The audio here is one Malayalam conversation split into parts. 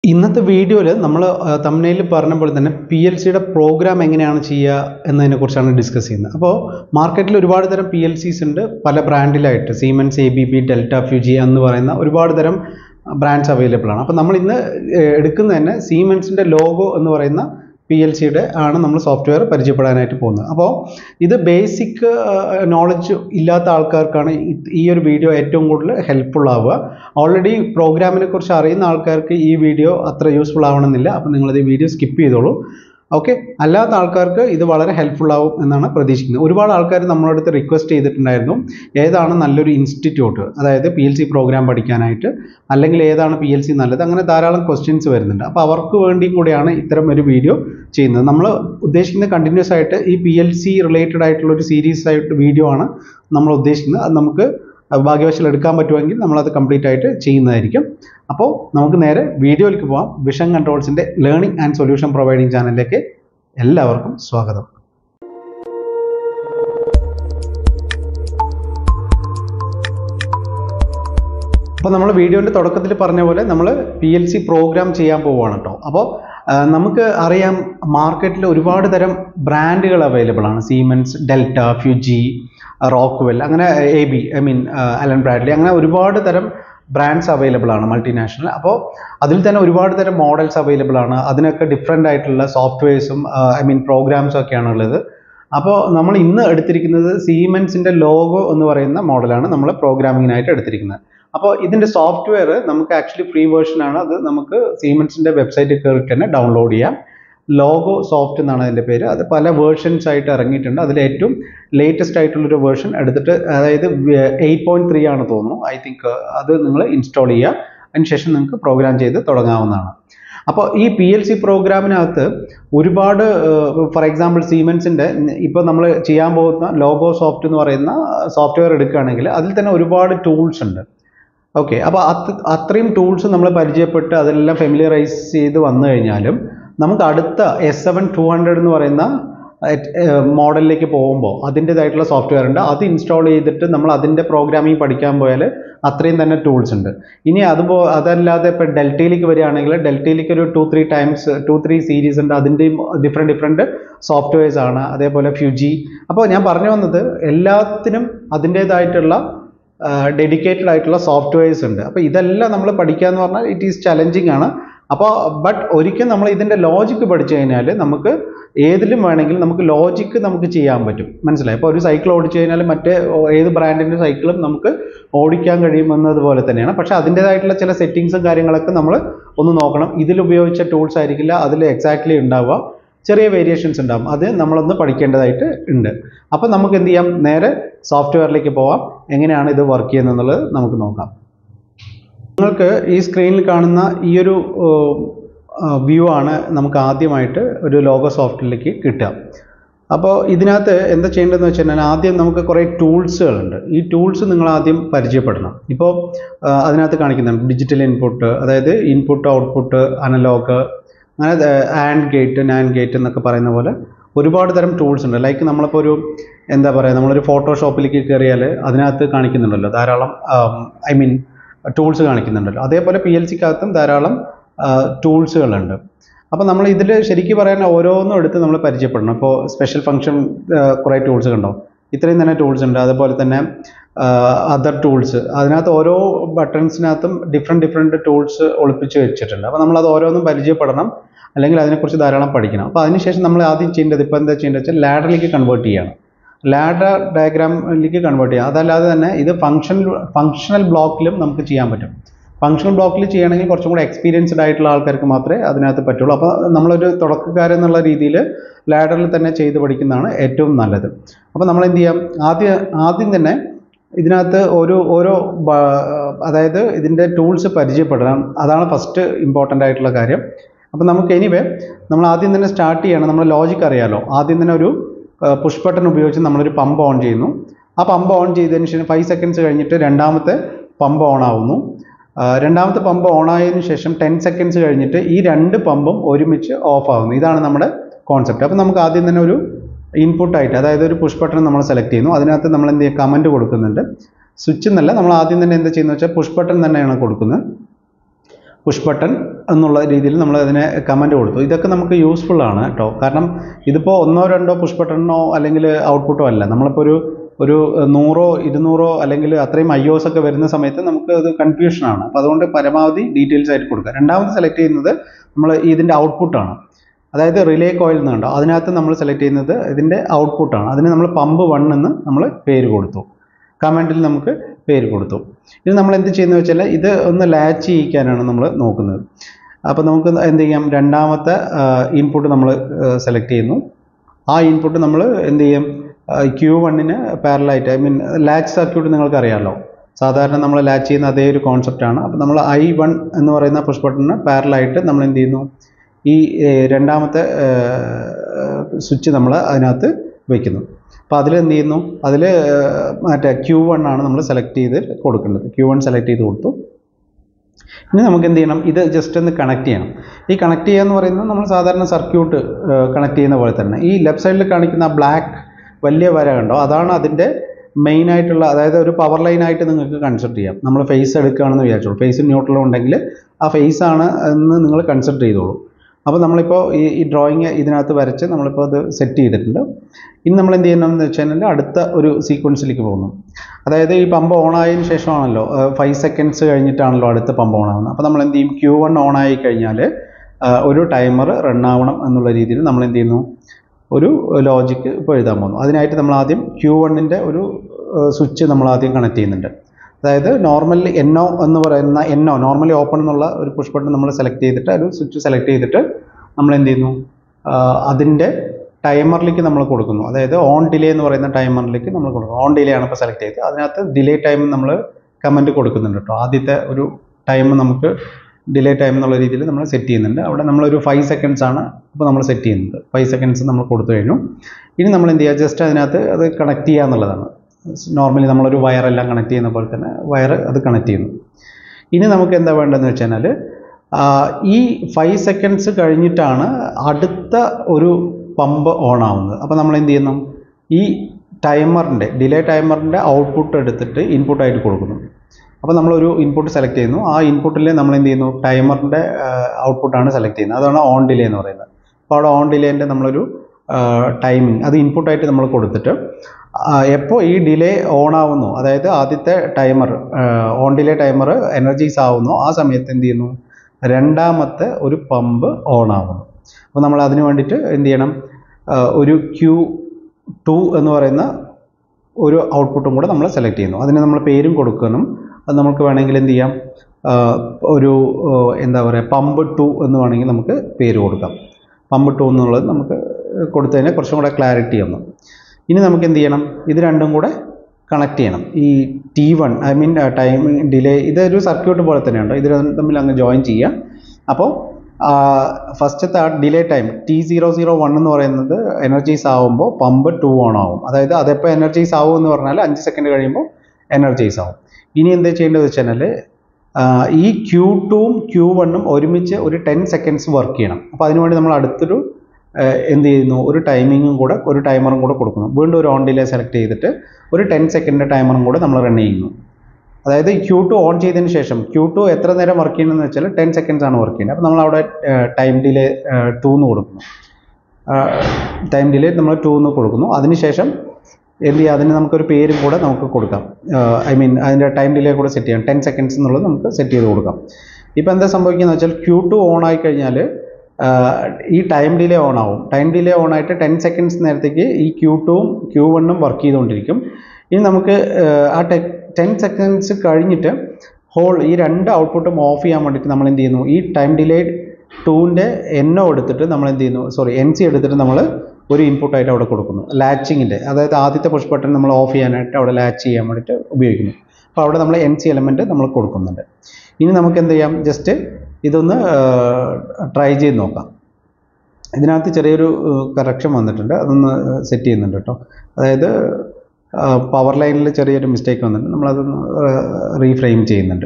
ഇന്നത്തെ വീഡിയോയിൽ നമ്മൾ തമിഴ്നയിൽ പറഞ്ഞ പോലെ തന്നെ പി എൽ സിയുടെ പ്രോഗ്രാം എങ്ങനെയാണ് ചെയ്യുക എന്നതിനെ കുറിച്ചാണ് ഡിസ്കസ് ചെയ്യുന്നത് അപ്പോൾ മാർക്കറ്റിൽ ഒരുപാട് തരം പി എൽ സീസ് ഉണ്ട് പല ബ്രാൻഡിലായിട്ട് Siemens A B B Delta Fuji എന്ന് പറയുന്ന ഒരുപാട് തരം ബ്രാൻഡ്സ് അവൈലബിൾ ആണ് അപ്പോൾ നമ്മൾ ഇന്ന് ഏഹ്, എടുക്കുന്നത് തന്നെ സീമെൻസിൻ്റെ ലോഗോ എന്ന് പറയുന്ന പി എൽ സിയുടെ ആണ് നമ്മൾ സോഫ്റ്റ്വെയർ പരിചയപ്പെടാനായിട്ട് പോകുന്നത് അപ്പോൾ ഇത് ബേസിക് നോളജ് ഇല്ലാത്ത ആൾക്കാർക്കാണ് ഇത് ഈ ഒരു വീഡിയോ ഏറ്റവും കൂടുതൽ ഹെൽപ്ഫുൾ ആവുക ഓൾറെഡി പ്രോഗ്രാമിനെ കുറിച്ച് അറിയുന്ന ആൾക്കാർക്ക് ഈ വീഡിയോ അത്ര യൂസ്ഫുൾ ആവണമെന്നില്ല അപ്പോൾ നിങ്ങളത് ഈ വീഡിയോ സ്കിപ്പ് ചെയ്തോളൂ ഓക്കെ അല്ലാത്ത ആൾക്കാർക്ക് ഇത് വളരെ ഹെൽപ്ഫുൾ ആവും എന്നാണ് പ്രതീക്ഷിക്കുന്നത് ഒരുപാട് ആൾക്കാർ നമ്മളെ അടുത്ത് റിക്വസ്റ്റ് ചെയ്തിട്ടുണ്ടായിരുന്നു ഏതാണ് നല്ലൊരു ഇൻസ്റ്റിറ്റ്യൂട്ട് അതായത് പി എൽ സി പ്രോഗ്രാം പഠിക്കാനായിട്ട് അല്ലെങ്കിൽ ഏതാണ് പി എൽ സി നല്ലത് അങ്ങനെ ധാരാളം ക്വസ്റ്റ്യൻസ് വരുന്നുണ്ട് അപ്പോൾ അവർക്ക് വേണ്ടിയും കൂടിയാണ് ഇത്തരം ഒരു വീഡിയോ ചെയ്യുന്നത് നമ്മൾ ഉദ്ദേശിക്കുന്നത് കണ്ടിന്യൂസ് ആയിട്ട് ഈ പി എൽ സി റിലേറ്റഡ് ആയിട്ടുള്ള ഒരു സീരീസ് ആയിട്ട് വീഡിയോ ആണ് നമ്മൾ ഉദ്ദേശിക്കുന്നത് അത് നമുക്ക് ഭാഗ്യവശാൽ എടുക്കാൻ പറ്റുമെങ്കിൽ നമ്മളത് കംപ്ലീറ്റ് ആയിട്ട് ചെയ്യുന്നതായിരിക്കും അപ്പോൾ നമുക്ക് നേരെ വീഡിയോയിലേക്ക് പോകാം വിഷൻ കൺട്രോൾസിൻ്റെ ലേണിംഗ് ആൻഡ് സൊല്യൂഷൻ പ്രൊവൈഡിംഗ് ചാനലിലേക്ക് എല്ലാവർക്കും സ്വാഗതം അപ്പോൾ നമ്മൾ വീഡിയോൻ്റെ തുടക്കത്തിൽ പറഞ്ഞ പോലെ നമ്മൾ പി എൽ സി പ്രോഗ്രാം ചെയ്യാൻ പോവുകയാണ് കേട്ടോ അപ്പോൾ ആ, നമുക്ക് അറിയാം മാർക്കറ്റിൽ ഒരുപാട് തരം ബ്രാൻഡുകൾ അവൈലബിൾ ആണ് സീമെൻസ് ഡെൽറ്റ ഫ്യൂജി റോക്ക്വെൽ അങ്ങനെ A B I mean Allen Bradley അങ്ങനെ ഒരുപാട് തരം ബ്രാൻഡ്സ് അവൈലബിൾ ആണ് മൾട്ടിനാഷണൽ അപ്പോൾ അതിൽ തന്നെ ഒരുപാട് തരം മോഡൽസ് അവൈലബിൾ ആണ് അതിനൊക്കെ ഡിഫറെൻ്റ് ആയിട്ടുള്ള സോഫ്റ്റ്വെയർസും ഐ മീൻ പ്രോഗ്രാംസും ഒക്കെയാണ് ഉള്ളത് അപ്പോൾ നമ്മൾ ഇന്ന് എടുത്തിരിക്കുന്നത് സീമെൻസിൻ്റെ ലോഗോ എന്ന് പറയുന്ന മോഡലാണ് നമ്മൾ പ്രോഗ്രാമിങ്ങിനായിട്ട് എടുത്തിരിക്കുന്നത് അപ്പോൾ ഇതിൻ്റെ സോഫ്റ്റ്വെയർ നമുക്ക് ആക്ച്വലി ഫ്രീ വേർഷൻ ആണ് അത് നമുക്ക് സീമെൻസിൻ്റെ വെബ്സൈറ്റിൽ കയറിയിട്ട് തന്നെ ഡൗൺലോഡ് ചെയ്യാം ലോഗോ സോഫ്റ്റ് എന്നാണ് അതിൻ്റെ പേര് അത് പല വേർഷൻസ് ആയിട്ട് ഇറങ്ങിയിട്ടുണ്ട് അതിൽ ഏറ്റവും ലേറ്റസ്റ്റ് ആയിട്ടുള്ളൊരു വേർഷൻ എടുത്തിട്ട് അതായത് എയ്റ്റ് പോയിൻറ്റ് ത്രീ ആണ് തോന്നുന്നു ഐ തിങ്ക് അത് നിങ്ങൾ ഇൻസ്റ്റാൾ ചെയ്യുക അതിനുശേഷം നിങ്ങൾക്ക് പ്രോഗ്രാം ചെയ്ത് തുടങ്ങാവുന്നതാണ് അപ്പോൾ ഈ പി എൽ സി പ്രോഗ്രാമിനകത്ത് ഒരുപാട് ഫോർ എക്സാമ്പിൾ സീമെൻസിൻ്റെ ഇപ്പോൾ നമ്മൾ ചെയ്യാൻ പോകുന്ന ലോഗോ സോഫ്റ്റ് എന്ന് പറയുന്ന സോഫ്റ്റ്വെയർ എടുക്കുകയാണെങ്കിൽ അതിൽ തന്നെ ഒരുപാട് ടൂൾസ് ഉണ്ട് ഓക്കെ അപ്പോൾ അത് അത്രയും ടൂൾസ് നമ്മൾ പരിചയപ്പെട്ട് അതെല്ലാം ഫെമിലിയറൈസ് ചെയ്ത് വന്നു കഴിഞ്ഞാലും നമുക്ക് അടുത്ത എസ് സെവൻ ടു ഹൺഡ്രഡ് എന്ന് പറയുന്ന മോഡലിലേക്ക് പോകുമ്പോൾ അതിൻ്റെതായിട്ടുള്ള സോഫ്റ്റ്വെയർ ഉണ്ട് അത് ഇൻസ്റ്റാൾ ചെയ്തിട്ട് നമ്മൾ അതിൻ്റെ പ്രോഗ്രാമിംഗ് പഠിക്കാൻ പോയാൽ അത്രയും തന്നെ ടൂൾസ് ഉണ്ട് ഇനി അതുപോ അതല്ലാതെ ഇപ്പോൾ ഡെൽറ്റയിലേക്ക് വരികയാണെങ്കിൽ ഡെൽറ്റയിലേക്ക് ഒരു two three times two three series ഉണ്ട് അതിൻ്റെയും ഡിഫറെൻറ്റ് ഡിഫറെൻറ്റ് സോഫ്റ്റ്വെയർസ് ആണ് അതേപോലെ ഫ്യൂജി അപ്പോൾ ഞാൻ പറഞ്ഞു വന്നത് എല്ലാത്തിനും അതിൻ്റേതായിട്ടുള്ള ഡെഡിക്കേറ്റഡ് ആയിട്ടുള്ള സോഫ്റ്റ്വെയർസ് ഉണ്ട് അപ്പോൾ ഇതെല്ലാം നമ്മൾ പഠിക്കുക എന്ന് പറഞ്ഞാൽ ഇറ്റ് ഈസ് ചലഞ്ചിങ് ആണ് അപ്പോൾ ബട്ട് ഒരിക്കൽ നമ്മൾ ഇതിൻ്റെ ലോജിക്ക് പഠിച്ചു കഴിഞ്ഞാൽ നമുക്ക് ഏതിലും വേണമെങ്കിലും നമുക്ക് ലോജിക്ക് നമുക്ക് ചെയ്യാൻ പറ്റും മനസ്സിലായി ഇപ്പോൾ ഒരു സൈക്കിൾ ഓടിച്ചു കഴിഞ്ഞാൽ മറ്റേ ഓ- ഏത് ബ്രാൻഡിൻ്റെ സൈക്കിളും നമുക്ക് ഓടിക്കാൻ കഴിയുമെന്നതുപോലെ തന്നെയാണ് പക്ഷേ അതിൻ്റേതായിട്ടുള്ള ചില സെറ്റിങ്സും കാര്യങ്ങളൊക്കെ നമ്മൾ ഒന്ന് നോക്കണം ഇതിൽ ഉപയോഗിച്ച ടൂൾസ് ആയിരിക്കില്ല അതിൽ എക്സാക്ട്ലി ഉണ്ടാവുക ചെറിയ വേരിയേഷൻസ് ഉണ്ടാവും അത് നമ്മളൊന്ന് പഠിക്കേണ്ടതായിട്ട് ഉണ്ട് അപ്പോൾ നമുക്ക് എന്ത് ചെയ്യാം നേരെ സോഫ്റ്റ്വെയറിലേക്ക് പോവാം എങ്ങനെയാണ് ഇത് വർക്ക് ചെയ്യുന്നത് എന്നുള്ളത് നമുക്ക് നോക്കാം നിങ്ങൾക്ക് ഈ സ്ക്രീനിൽ കാണുന്ന ഈ ഒരു വ്യൂ ആണ് നമുക്ക് ആദ്യമായിട്ട് ഒരു ലോഗോ സോഫ്റ്റ്വെയറിലേക്ക് കിട്ടുക അപ്പോൾ ഇതിനകത്ത് എന്താ ചെയ്യേണ്ടതെന്ന് വെച്ച് കഴിഞ്ഞാൽ ആദ്യം നമുക്ക് കുറേ ടൂൾസുകളുണ്ട് ഈ ടൂൾസ് നിങ്ങൾ ആദ്യം പരിചയപ്പെടണം ഇപ്പോൾ ആ, അതിനകത്ത് കാണിക്കുന്നുണ്ട് ഡിജിറ്റൽ ഇൻപുട്ട് അതായത് ഇൻപുട്ട് ഔട്ട്പുട്ട് അനലോഗ് അങ്ങനെ ആൻഡ് ഗേറ്റ് നാൻഡ് ഗേറ്റ് എന്നൊക്കെ പറയുന്ന പോലെ ഒരുപാട് തരം ടൂൾസ് ഉണ്ട് ലൈക്ക് നമ്മളിപ്പോൾ ഒരു എന്താ പറയുക നമ്മളൊരു ഫോട്ടോഷോപ്പിലേക്ക് കയറിയാൽ അതിനകത്ത് കാണിക്കുന്നുണ്ടല്ലോ ധാരാളം ഐ മീൻ ടൂൾസ് കാണിക്കുന്നുണ്ടല്ലോ അതേപോലെ പി എൽ സിക്കകത്തും ധാരാളം ടൂൾസുകളുണ്ട് അപ്പോൾ നമ്മൾ ഇതിൽ ശരിക്കും പറയാൻ ഓരോന്നും എടുത്ത് നമ്മൾ പരിചയപ്പെടണം ഇപ്പോൾ സ്പെഷ്യൽ ഫംഗ്ഷൻ കുറേ ടൂൾസ് കണ്ടോ ഇത്രയും തന്നെ ടൂൾസ് ഉണ്ട് അതുപോലെ തന്നെ അതർ ടൂൾസ് അതിനകത്ത് ഓരോ ബട്ടൺസിനകത്തും ഡിഫറെൻറ്റ് ഡിഫറെൻറ്റ് ടൂൾസ് ഒളിപ്പിച്ച് വെച്ചിട്ടുണ്ട് അപ്പോൾ നമ്മളത് ഓരോന്നും പരിചയപ്പെടണം അല്ലെങ്കിൽ അതിനെക്കുറിച്ച് ധാരാളം പഠിക്കണം അപ്പോൾ അതിനുശേഷം നമ്മൾ ആദ്യം ചെയ്യേണ്ടത് ഇപ്പോൾ എന്താ ചെയ്യേണ്ടത് വെച്ചാൽ ലാഡറിലേക്ക് കൺവേർട്ട് ചെയ്യണം ലാഡർ ഡയഗ്രാമിലേക്ക് കൺവേർട്ട് ചെയ്യാം അതല്ലാതെ തന്നെ ഇത് ഫംഗ്ഷൻ ഫങ്ഷണൽ ബ്ലോക്കിലും നമുക്ക് ചെയ്യാൻ പറ്റും ഫങ്ഷണൽ ബ്ലോക്കിൽ ചെയ്യണമെങ്കിൽ കുറച്ചും കൂടെ എക്സ്പീരിയൻസ്ഡ് ആയിട്ടുള്ള ആൾക്കാർക്ക് മാത്രമേ അതിനകത്ത് പറ്റുള്ളൂ അപ്പോൾ നമ്മളൊരു തുടക്കക്കാരെന്നുള്ള രീതിയിൽ ലാഡറിൽ തന്നെ ചെയ്ത് പഠിക്കുന്നതാണ് ഏറ്റവും നല്ലത് അപ്പോൾ നമ്മൾ എന്ത് ചെയ്യാം ആദ്യം ആദ്യം തന്നെ ഇതിനകത്ത് ഒരു ഓരോ ബ- അതായത് ഇതിൻ്റെ ടൂൾസ് പരിചയപ്പെടണം അതാണ് ഫസ്റ്റ് ഇമ്പോർട്ടൻ്റ് ആയിട്ടുള്ള കാര്യം അപ്പോൾ നമുക്ക് എനിവേ നമ്മൾ ആദ്യം തന്നെ സ്റ്റാർട്ട് ചെയ്യണം നമ്മൾ ലോജിക്ക് അറിയാലോ ആദ്യം തന്നെ ഒരു പുഷ് ബട്ടൺ ഉപയോഗിച്ച് നമ്മളൊരു പമ്പ് ഓൺ ചെയ്യുന്നു ആ പമ്പ് ഓൺ ചെയ്തതിന് ശേഷം ഫൈവ് സെക്കൻഡ്സ് കഴിഞ്ഞിട്ട് രണ്ടാമത്തെ പമ്പ് ഓൺ ആവുന്നു ആ, രണ്ടാമത്തെ പമ്പ് ഓൺ ആയതിനു ശേഷം ടെൻ സെക്കൻഡ്സ് കഴിഞ്ഞിട്ട് ഈ രണ്ട് പമ്പും ഒരുമിച്ച് ഓഫ് ആവുന്നു ഇതാണ് നമ്മുടെ കോൺസെപ്റ്റ് അപ്പോൾ നമുക്ക് ആദ്യം തന്നെ ഒരു ഇൻപുട്ടായിട്ട് അതായത് ഒരു പുഷ് ബട്ടൺ നമ്മൾ സെലക്ട് ചെയ്യുന്നു അതിനകത്ത് നമ്മൾ എന്ത് ചെയ്യുക കമൻറ്റ് കൊടുക്കുന്നുണ്ട് സ്വിച്ച് എന്നല്ല നമ്മൾ ആദ്യം തന്നെ എന്താ ചെയ്യുന്നത് വെച്ചാൽ പുഷ് ബട്ടൺ തന്നെയാണ് കൊടുക്കുന്നത് പുഷ് ബട്ടൺ എന്നുള്ള രീതിയിൽ നമ്മൾ അതിനെ കമൻറ്റ് കൊടുത്തു ഇതൊക്കെ നമുക്ക് യൂസ്ഫുൾ ആണ് കേട്ടോ കാരണം ഇതിപ്പോൾ ഒന്നോ രണ്ടോ പുഷ് ബട്ടണോ അല്ലെങ്കിൽ ഔട്ട്പുട്ടോ അല്ല നമ്മളിപ്പോൾ ഒരു ഒരു നൂറോ ഇരുന്നൂറോ അല്ലെങ്കിൽ അത്രയും ഐ ഒസ് ഒക്കെ വരുന്ന സമയത്ത് നമുക്ക് അത് കൺഫ്യൂഷനാണ് അപ്പോൾ അതുകൊണ്ട് പരമാവധി ഡീറ്റെയിൽസ് ആയിട്ട് കൊടുക്കുക രണ്ടാമത് സെലക്ട് ചെയ്യുന്നത് നമ്മൾ ഇതിൻ്റെ ഔട്ട്പുട്ടാണ് അതായത് റിലേ കോയിൽ എന്നുണ്ടോ അതിനകത്ത് നമ്മൾ സെലക്ട് ചെയ്യുന്നത് ഇതിൻ്റെ ഔട്ട്പുട്ടാണ് അതിന് നമ്മൾ പമ്പ് വൺ എന്ന് നമ്മൾ പേര് കൊടുത്തു കമൻറ്റിൽ നമുക്ക് പേര് കൊടുത്തു ഇത് നമ്മൾ എന്ത് ചെയ്യുന്നത് വെച്ചാൽ ഇത് ഒന്ന് ലാച്ച് ചെയ്യിക്കാനാണ് നമ്മൾ നോക്കുന്നത് അപ്പോൾ നമുക്ക് എന്ത് ചെയ്യാം രണ്ടാമത്തെ ഇൻപുട്ട് നമ്മൾ സെലക്ട് ചെയ്യുന്നു ആ ഇൻപുട്ട് നമ്മൾ എന്ത് ചെയ്യും ക്യൂ വണ്ണിന് പാരലായിട്ട് ഐ മീൻ ലാച്ച് സർക്യൂട്ട് നിങ്ങൾക്ക് അറിയാമല്ലോ സാധാരണ നമ്മൾ ലാച്ച് ചെയ്യുന്ന അതേ ഒരു കോൺസെപ്റ്റാണ് അപ്പോൾ നമ്മൾ ഐ വൺ എന്ന് പറയുന്ന പുഷ് ബട്ടണിന് പാരലായിട്ട് നമ്മൾ എന്ത് ചെയ്യുന്നു ഈ ഏർ, രണ്ടാമത്തെ സ്വിച്ച് നമ്മൾ അതിനകത്ത് വയ്ക്കുന്നു അപ്പോൾ അതിൽ എന്ത് ചെയ്യുന്നു അതിൽ മറ്റേ ക്യൂ വൺ ആണ് നമ്മൾ സെലക്ട് ചെയ്ത് കൊടുക്കേണ്ടത് ക്യൂ വൺ സെലക്ട് ചെയ്ത് കൊടുത്തു ഇനി നമുക്ക് എന്ത് ചെയ്യണം ഇത് ജസ്റ്റ് ഒന്ന് കണക്ട് ചെയ്യണം ഈ കണക്ട് ചെയ്യുക എന്ന് പറയുന്നത് നമ്മൾ സാധാരണ സർക്യൂട്ട് കണക്ട് ചെയ്യുന്ന പോലെ തന്നെ ഈ ലെഫ്റ്റ് സൈഡിൽ കാണിക്കുന്ന ബ്ലാക്ക് വലിയ വര കണ്ടോ അതാണ് അതിൻ്റെ മെയിൻ ആയിട്ടുള്ള അതായത് ഒരു പവർ ലൈൻ ആയിട്ട് നിങ്ങൾക്ക് കൺസിഡർ ചെയ്യാം നമ്മൾ ഫേസ് എടുക്കുകയാണെന്ന് വിചാരിച്ചോളൂ ഫേസ് ന്യൂട്രലും ഉണ്ടെങ്കിൽ ആ ഫേസ് ആണ് എന്ന് നിങ്ങൾ കൺസിഡർ ചെയ്തോളൂ അപ്പോൾ നമ്മളിപ്പോൾ ഈ ഈ ഡ്രോയിങ് ഇതിനകത്ത് വരച്ച് നമ്മളിപ്പോൾ അത് സെറ്റ് ചെയ്തിട്ടുണ്ട് ഇനി നമ്മൾ എന്ത് ചെയ്യണമെന്ന് വെച്ച് കഴിഞ്ഞാൽ അടുത്ത ഒരു സീക്വൻസിലേക്ക് പോകുന്നു അതായത് ഈ പമ്പ് ഓൺ ആയതിനു ശേഷമാണല്ലോ ഫൈവ് സെക്കൻഡ്സ് കഴിഞ്ഞിട്ടാണല്ലോ അടുത്ത പമ്പ് ഓൺ ആവുന്നത് അപ്പോൾ നമ്മൾ എന്ത് ചെയ്യും ക്യൂ വൺ ഓൺ ആയി കഴിഞ്ഞാൽ ഒരു ടൈമർ റൺ ആവണം എന്നുള്ള രീതിയിൽ നമ്മൾ എന്ത് ചെയ്യുന്നു ഒരു ലോജിക്ക് ഇപ്പോൾ എഴുതാൻ പോകുന്നു അതിനായിട്ട് നമ്മൾ ആദ്യം ക്യൂ വണ്ണിൻ്റെ ഒരു സ്വിച്ച് നമ്മൾ ആദ്യം കണക്ട് ചെയ്യുന്നുണ്ട് അതായത് നോർമലി എന്നോ എന്ന് പറയുന്ന എന്നോ നോർമലി ഓപ്പൺ എന്നുള്ള ഒരു പുഷ് ബട്ടൺ നമ്മൾ സെലക്ട് ചെയ്തിട്ട് ഒരു സ്വിച്ച് സെലക്ട് ചെയ്തിട്ട് നമ്മൾ എന്ത് ചെയ്യുന്നു അതിൻ്റെ ടൈമറിലേക്ക് നമ്മൾ കൊടുക്കുന്നു അതായത് ഓൺ ഡിലേ എന്ന് പറയുന്ന ടൈമറിലേക്ക് നമ്മൾ കൊടുക്കും ഓൺ ഡിലേ ആണ് ഇപ്പോൾ സെലക്ട് ചെയ്തത് അതിനകത്ത് ഡിലേ ടൈം നമ്മൾ കമൻറ്റ് കൊടുക്കുന്നുണ്ട് കേട്ടോ ആദ്യത്തെ ഒരു ടൈം നമുക്ക് ഡിലേ ടൈം എന്നുള്ള രീതിയിൽ നമ്മൾ സെറ്റ് ചെയ്യുന്നുണ്ട് അവിടെ നമ്മളൊരു ഫൈവ് സെക്കൻഡ്സ് ആണ് ഇപ്പോൾ നമ്മൾ സെറ്റ് ചെയ്യുന്നത് ഫൈവ് സെക്കൻഡ്സ് നമ്മൾ കൊടുത്തു കഴിഞ്ഞു ഇനി നമ്മൾ എന്ത് ചെയ്യുക ജസ്റ്റ് അതിനകത്ത് അത് കണക്ട് ചെയ്യുക എന്നുള്ളതാണ് നോർമലി നമ്മളൊരു വയറെല്ലാം കണക്ട് ചെയ്യുന്ന പോലെ തന്നെ വയർ അത് കണക്ട് ചെയ്യുന്നു ഇനി നമുക്ക് എന്താ വേണ്ടതെന്ന് വെച്ച് കഴിഞ്ഞാൽ ഈ ഫൈവ് സെക്കൻഡ്സ് കഴിഞ്ഞിട്ടാണ് അടുത്ത ഒരു പമ്പ് ഓൺ ആവുന്നത് അപ്പോൾ നമ്മൾ എന്ത് ചെയ്യുന്നു ഈ ടൈമറിൻ്റെ ഡിലേ ടൈമറിൻ്റെ ഔട്ട്പുട്ട് എടുത്തിട്ട് ഇൻപുട്ടായിട്ട് കൊടുക്കുന്നു അപ്പോൾ നമ്മളൊരു ഇൻപുട്ട് സെലക്ട് ചെയ്യുന്നു ആ ഇൻപുട്ടിൽ നമ്മൾ എന്ത് ചെയ്യുന്നു ടൈമറിൻ്റെ ഔട്ട്പുട്ടാണ് സെലക്ട് ചെയ്യുന്നത് അതാണ് ഓൺ ഡിലേ എന്ന് പറയുന്നത് അപ്പോൾ അവിടെ ഓൺ ഡിലേൻ്റെ നമ്മളൊരു ടൈമിംഗ് അത് ഇൻപുട്ടായിട്ട് നമ്മൾ കൊടുത്തിട്ട് എപ്പോൾ ഈ ഡിലേ ഓൺ ആവുന്നു അതായത് ആദ്യത്തെ timer on delay timer energies ആവുന്നു ആ സമയത്ത് എന്ത് ചെയ്യുന്നു രണ്ടാമത്തെ ഒരു പമ്പ് ഓൺ ആവുന്നു അപ്പോൾ നമ്മൾ അതിന് വേണ്ടിയിട്ട് എന്ത് ചെയ്യണം ആ, ഒരു ക്യൂ ടു എന്ന് പറയുന്ന ഒരു ഔട്ട്പുട്ടും കൂടെ നമ്മൾ സെലക്ട് ചെയ്യുന്നു അതിന് നമ്മൾ പേരും കൊടുക്കണം അത് നമുക്ക് വേണമെങ്കിൽ എന്ത് ചെയ്യാം ആ, ഒരു ആ, എന്താ പറയുക പമ്പ് ടു എന്ന് വേണമെങ്കിൽ നമുക്ക് പേര് കൊടുക്കാം പമ്പ് ടു എന്നുള്ളത് നമുക്ക് കൊടുത്തതിന് കുറച്ചും കൂടെ ക്ലാരിറ്റി വന്നു ഇനി നമുക്ക് എന്ത് ചെയ്യണം ഇത് രണ്ടും കൂടെ കണക്ട് ചെയ്യണം ഈ T one I mean time delay ഇതൊരു സർക്യൂട്ട് പോലെ തന്നെയുണ്ട് ഇത് രണ്ടും തമ്മിൽ അങ്ങ് ജോയിൻ ചെയ്യാം അപ്പോൾ ഫസ്റ്റത്തെ ആ delay time T zero zero one എന്ന് പറയുന്നത് എനർജീസ് ആവുമ്പോൾ പമ്പ് ടു ഓൺ ആവും അതായത് അതെപ്പോൾ എനർജീസ് ആവും എന്ന് പറഞ്ഞാൽ അഞ്ച് സെക്കൻഡ് കഴിയുമ്പോൾ എനർജീസ് ആവും ഇനി എന്താ ചെയ്യേണ്ടത് വെച്ച് കഴിഞ്ഞാൽ ഈ ക്യൂ ടുവും ക്യൂ വണ്ണും ഒരുമിച്ച് ഒരു ടെൻ സെക്കൻഡ്സ് വർക്ക് ചെയ്യണം അപ്പോൾ അതിനുവേണ്ടി നമ്മൾ അടുത്തൊരു ആ, എന്ത് ചെയ്യുന്നു ഒരു ടൈമിങ്ങും കൂടെ ഒരു ടൈമറും കൂടെ കൊടുക്കുന്നു വീണ്ടും ഒരു ഓൺ ഡിലേ സെലക്ട് ചെയ്തിട്ട് ഒരു ടെൻ സെക്കൻഡ് ടൈമറും കൂടെ നമ്മൾ റൺ ചെയ്യുന്നു അതായത് ക്യൂ ടു ഓൺ ചെയ്തതിന് ശേഷം ക്യൂ ടു എത്ര നേരം വർക്ക് ചെയ്യണമെന്ന് വെച്ചാൽ ടെൻ സെക്കൻഡ്സ് ആണ് വർക്ക് ചെയ്യുന്നത് അപ്പോൾ നമ്മൾ അവിടെ ടൈം ഡിലേ ടു എന്ന് കൊടുക്കുന്നു ടൈം ഡിലേ നമ്മൾ ടു എന്ന് കൊടുക്കുന്നു അതിനുശേഷം എന്ത് ചെയ്യുക അതിന് നമുക്കൊരു പേരും കൂടെ നമുക്ക് കൊടുക്കാം ഐ മീൻ അതിൻ്റെ ടൈം ഡിലേ കൂടെ സെറ്റ് ചെയ്യാം ടെൻ സെക്കൻഡ്സ് എന്നുള്ളത് നമുക്ക് സെറ്റ് ചെയ്ത് കൊടുക്കാം ഇപ്പോൾ എന്താ സംഭവിക്കുന്നത് വെച്ചാൽ ക്യൂ ടു ഓൺ ആയി കഴിഞ്ഞാൽ ഈ ടൈം ഡിലേ ഓൺ ആവും ടൈം ഡിലേ ഓൺ ആയിട്ട് ടെൻ സെക്കൻഡ്സ് നേരത്തേക്ക് ഈ ക്യൂ ടുവും ക്യൂ വണ്ണും വർക്ക് ചെയ്തുകൊണ്ടിരിക്കും ഇനി നമുക്ക് ആഹ്, ആ ടെൻ സെക്കൻഡ്സ് കഴിഞ്ഞിട്ട് ഹോൾ ഈ രണ്ട് ഔട്ട്പുട്ടും ഓഫ് ചെയ്യാൻ വേണ്ടിയിട്ട് നമ്മൾ എന്ത് ചെയ്യുന്നു ഈ ടൈം ഡിലേ ടൂവിൻ്റെ എൻഒ എടുത്തിട്ട് നമ്മൾ എന്ത് ചെയ്യുന്നു സോറി എൻ സി എടുത്തിട്ട് നമ്മൾ ഒരു ഇൻപുട്ടായിട്ട് അവിടെ കൊടുക്കുന്നു ലാച്ചിങ്ങിൻ്റെ അതായത് ആദ്യത്തെ പുഷ് ബട്ടൺ നമ്മൾ ഓഫ് ചെയ്യാനായിട്ട് അവിടെ ലാച്ച് ചെയ്യാൻ വേണ്ടിയിട്ട് ഉപയോഗിക്കുന്നു അപ്പോൾ അവിടെ നമ്മൾ എൻ സി എലമെൻറ്റ് നമ്മൾ കൊടുക്കുന്നുണ്ട് ഇനി നമുക്ക് എന്ത് ചെയ്യാം ജസ്റ്റ് ഇതൊന്ന് ട്രൈ ചെയ്ത് നോക്കാം ഇതിനകത്ത് ചെറിയൊരു കറക്ഷൻ വന്നിട്ടുണ്ട് അതൊന്ന് സെറ്റ് ചെയ്യുന്നുണ്ട് കേട്ടോ അതായത് പവർ ലൈനിൽ ചെറിയൊരു മിസ്റ്റേക്ക് വന്നിട്ടുണ്ട് നമ്മളതൊന്ന് റീഫ്രെയിം ചെയ്യുന്നുണ്ട്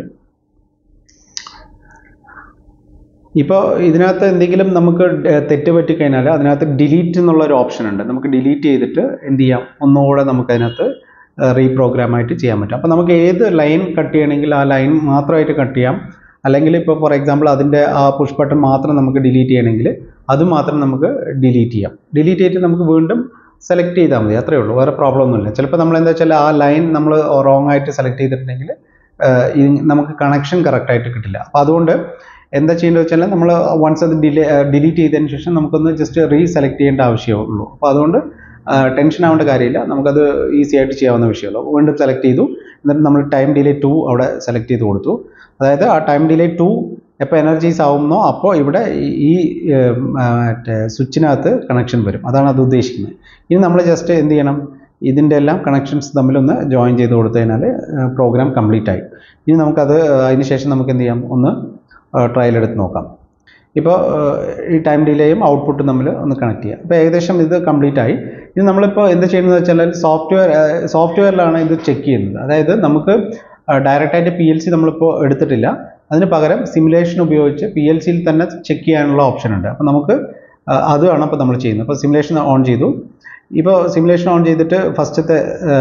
ഇപ്പോൾ ഇതിനകത്ത് എന്തെങ്കിലും നമുക്ക് ഡ- തെറ്റ് പറ്റിക്കഴിഞ്ഞാൽ അതിനകത്ത് ഡിലീറ്റ് എന്നുള്ള ഒരു ഓപ്ഷൻ ഉണ്ട് നമുക്ക് ഡിലീറ്റ് ചെയ്തിട്ട് എന്ത് ചെയ്യാം ഒന്നുകൂടെ നമുക്ക് അതിനകത്ത് റീപ്രോഗ്രാം ആയിട്ട് ചെയ്യാൻ പറ്റും അപ്പോൾ നമുക്ക് ഏത് ലൈൻ കട്ട് ചെയ്യണമെങ്കിൽ ആ ലൈൻ മാത്രമായിട്ട് കട്ട് ചെയ്യാം അല്ലെങ്കിൽ ഇപ്പോൾ ഫോർ എക്സാമ്പിൾ അതിൻ്റെ ആ പുഷ് ബട്ടൺ മാത്രം നമുക്ക് ഡിലീറ്റ് ചെയ്യണമെങ്കിൽ അത് മാത്രം നമുക്ക് ഡിലീറ്റ് ചെയ്യാം ഡിലീറ്റ് ചെയ്തിട്ട് നമുക്ക് വീണ്ടും സെലക്ട് ചെയ്താൽ മതി അത്രേ ഉള്ളൂ വേറെ പ്രോബ്ലം ഒന്നുമില്ല ചിലപ്പോൾ നമ്മൾ എന്താ വെച്ചാൽ ആ ലൈൻ നമ്മൾ റോങ് ആയിട്ട് സെലക്ട് ചെയ്തിട്ടുണ്ടെങ്കിൽ ആഹ് ഈ നമുക്ക് കണക്ഷൻ കറക്റ്റായിട്ട് കിട്ടില്ല അപ്പോൾ അതുകൊണ്ട് എന്താ ചെയ്യേണ്ടത് വെച്ചാൽ നമ്മൾ വൺസ് അത് ഡിലേ ഡിലീറ്റ് ചെയ്തതിന് ശേഷം നമുക്കൊന്ന് ജസ്റ്റ് റീ സെലക്ട് ചെയ്യേണ്ട ആവശ്യമുള്ളൂ അപ്പോൾ അതുകൊണ്ട് ടെൻഷൻ ആവേണ്ട കാര്യമില്ല നമുക്കത് ഈസി ആയിട്ട് ചെയ്യാവുന്ന വിഷയമുള്ളൂ വീണ്ടും സെലക്ട് ചെയ്തു എന്നിട്ട് നമ്മൾ ടൈം ഡിലേ ടു അവിടെ സെലക്ട് ചെയ്ത് കൊടുത്തു അതായത് ആ ടൈം ഡിലേ ടു എപ്പോൾ എനർജീസ് ആവുന്നോ അപ്പോൾ ഇവിടെ ഈ- ഈ ഏർ, മറ്റേ സ്വിച്ചിനകത്ത് കണക്ഷൻ വരും അതാണ് അത് ഉദ്ദേശിക്കുന്നത് ഇനി നമ്മൾ ജസ്റ്റ് എന്ത് ചെയ്യണം ഇതിൻ്റെ എല്ലാം കണക്ഷൻസ് തമ്മിലൊന്ന് ജോയിൻ ചെയ്ത് കൊടുത്തു കഴിഞ്ഞാൽ പ്രോഗ്രാം കംപ്ലീറ്റ് ആയി ഇനി നമുക്കത് അതിന് ശേഷം നമുക്ക് എന്ത് ചെയ്യാം ഒന്ന് ട്രയൽ എടുത്ത് നോക്കാം ഇപ്പോൾ ഈ ടൈം ഡിലേയും ഔട്ട്പുട്ടും തമ്മിൽ ഒന്ന് കണക്ട് ചെയ്യാം അപ്പോൾ ഏകദേശം ഇത് കംപ്ലീറ്റ് ആയി ഇനി നമ്മളിപ്പോൾ എന്ത് ചെയ്യുന്നത് വെച്ചാൽ സോഫ്റ്റ്വെയർ സോഫ്റ്റ്വെയറിലാണ് ഇത് ചെക്ക് ചെയ്യുന്നത് അതായത് നമുക്ക് ഡയറക്റ്റായിട്ട് പി എൽ സി നമ്മളിപ്പോൾ എടുത്തിട്ടില്ല അതിന് പകരം സിമുലേഷൻ ഉപയോഗിച്ച് പി എൽ സിയിൽ തന്നെ ചെക്ക് ചെയ്യാനുള്ള ഓപ്ഷൻ ഉണ്ട് അപ്പോൾ നമുക്ക് ആ, അതുമാണ് ഇപ്പോൾ നമ്മൾ ചെയ്യുന്നത് അപ്പോൾ സിമുലേഷൻ ഓൺ ചെയ്തു ഇപ്പോൾ സിമുലേഷൻ ഓൺ ചെയ്തിട്ട് ഫസ്റ്റത്തെ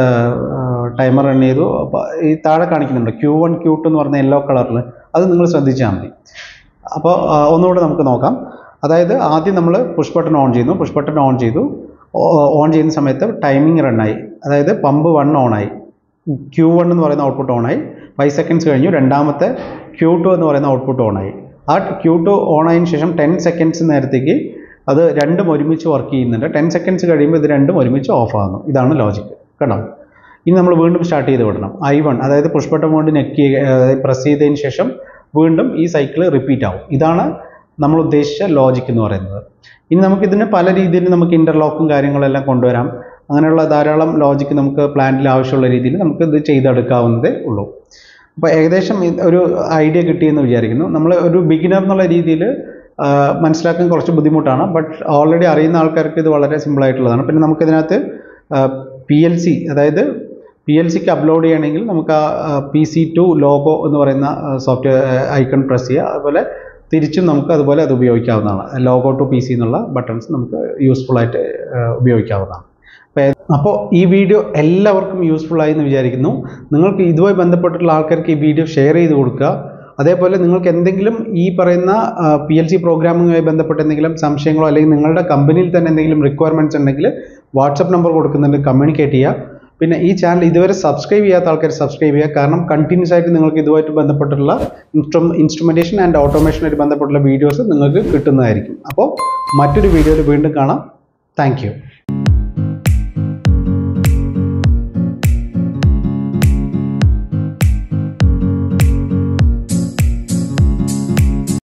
ടൈമർ റൺ ചെയ്തു അപ്പോൾ ഈ താഴെ കാണിക്കുന്നുണ്ട് ക്യൂ വൺ ക്യൂ ടു എന്ന് പറഞ്ഞ യെല്ലോ കളറിൽ അത് നിങ്ങൾ ശ്രദ്ധിച്ചാൽ മതി അപ്പോൾ ആ, ഒന്നുകൂടെ നമുക്ക് നോക്കാം അതായത് ആദ്യം നമ്മൾ പുഷ് ബട്ടൺ ഓൺ ചെയ്യുന്നു പുഷ് ബട്ടൺ ഓൺ ചെയ്തു ഓൺ ചെയ്യുന്ന സമയത്ത് ടൈമിംഗ് റണ്ണായി അതായത് പമ്പ് വൺ ഓണായി ക്യൂ വൺ എന്ന് പറയുന്ന ഔട്ട്പുട്ട് ഓണായി ഫൈവ് സെക്കൻഡ്സ് കഴിഞ്ഞു രണ്ടാമത്തെ ക്യൂ ടു എന്ന് പറയുന്ന ഔട്ട്പുട്ട് ഓണായി ആ ക്യൂ ടു ഓണായതിനു ശേഷം ടെൻ സെക്കൻഡ്സ് നേരത്തേക്ക് അത് രണ്ടും ഒരുമിച്ച് വർക്ക് ചെയ്യുന്നുണ്ട് ടെൻ സെക്കൻഡ്സ് കഴിയുമ്പോൾ ഇത് രണ്ടും ഒരുമിച്ച് ഓഫ് ആകുന്നു ഇതാണ് ലോജിക്ക് കേട്ടോ ഇനി നമ്മൾ വീണ്ടും സ്റ്റാർട്ട് ചെയ്ത് വിടണം ഐ വൺ അതായത് പുഷ് ബട്ടൺ കൊണ്ട് നെക്ക് പ്രസ് ചെയ്തതിന് ശേഷം വീണ്ടും ഈ സൈക്കിൾ റിപ്പീറ്റ് ആവും ഇതാണ് നമ്മൾ ഉദ്ദേശിച്ച ലോജിക് എന്ന് പറയുന്നത് ഇനി നമുക്കിതിന് പല രീതിയിൽ നമുക്ക് ഇൻ്റർലോക്കും കാര്യങ്ങളെല്ലാം കൊണ്ടുവരാം അങ്ങനെയുള്ള ധാരാളം ലോജിക്ക് നമുക്ക് പ്ലാന്റിൽ ആവശ്യമുള്ള രീതിയിൽ നമുക്ക് ഇത് ചെയ്തെടുക്കാവുന്നതേ ഉള്ളൂ അപ്പോൾ ഏകദേശം ഇത് ഒരു ഐഡിയ കിട്ടിയെന്ന് വിചാരിക്കുന്നു നമ്മൾ ഒരു ബിഗിനർ എന്നുള്ള രീതിയിൽ മനസ്സിലാക്കാൻ കുറച്ച് ബുദ്ധിമുട്ടാണ് ബട്ട് ഓൾറെഡി അറിയുന്ന ആൾക്കാർക്ക് ഇത് വളരെ സിമ്പിൾ ആയിട്ടുള്ളതാണ് പിന്നെ നമുക്കിതിനകത്ത് പി എൽ സി അതായത് പി എൽ സിക്ക് അപ്ലോഡ് ചെയ്യണമെങ്കിൽ നമുക്ക് ആ പി സി ടു ലോഗോ എന്ന് പറയുന്ന സോഫ്റ്റ്വെയർ ഐക്കൺ പ്രസ് ചെയ്യുക അതുപോലെ തിരിച്ചും നമുക്ക് അതുപോലെ അത് ഉപയോഗിക്കാവുന്നതാണ് ലോഗോ ടു പി സി എന്നുള്ള ബട്ടൺസ് നമുക്ക് യൂസ്ഫുൾ ആയിട്ട് ആ, ഉപയോഗിക്കാവുന്നതാണ് അപ്പോൾ ഈ വീഡിയോ എല്ലാവർക്കും യൂസ്ഫുൾ ആയി എന്ന് വിചാരിക്കുന്നു നിങ്ങൾക്ക് ഇതുമായി ബന്ധപ്പെട്ടിട്ടുള്ള ആൾക്കാർക്ക് ഈ വീഡിയോ ഷെയർ ചെയ്ത് കൊടുക്കുക അതേപോലെ നിങ്ങൾക്ക് എന്തെങ്കിലും ഈ പറയുന്ന പി എൽ സി പ്രോഗ്രാമിങ്ങുമായി ബന്ധപ്പെട്ട് എന്തെങ്കിലും സംശയങ്ങളോ അല്ലെങ്കിൽ നിങ്ങളുടെ കമ്പനിയിൽ തന്നെ എന്തെങ്കിലും റിക്വയർമെൻറ്റ്സ് ഉണ്ടെങ്കിൽ വാട്സപ്പ് നമ്പർ കൊടുക്കുന്നുണ്ട് കമ്മ്യൂണിക്കേറ്റ് ചെയ്യുക പിന്നെ ഈ ചാനൽ ഇതുവരെ സബ്സ്ക്രൈബ് ചെയ്യാത്ത ആൾക്കാർ സബ്സ്ക്രൈബ് ചെയ്യുക കാരണം കണ്ടിന്യൂസ് ആയിട്ട് നിങ്ങൾക്ക് ഇതുമായിട്ട് ബന്ധപ്പെട്ടുള്ള ഇൻസ്ട്രു ഇൻസ്ട്രുമെൻറ്റേഷൻ ആൻഡ് ഓട്ടോമേഷനായിട്ട് ബന്ധപ്പെട്ടുള്ള വീഡിയോസ് നിങ്ങൾക്ക് കിട്ടുന്നതായിരിക്കും അപ്പോൾ മറ്റൊരു വീഡിയോയിൽ വീണ്ടും കാണാം താങ്ക്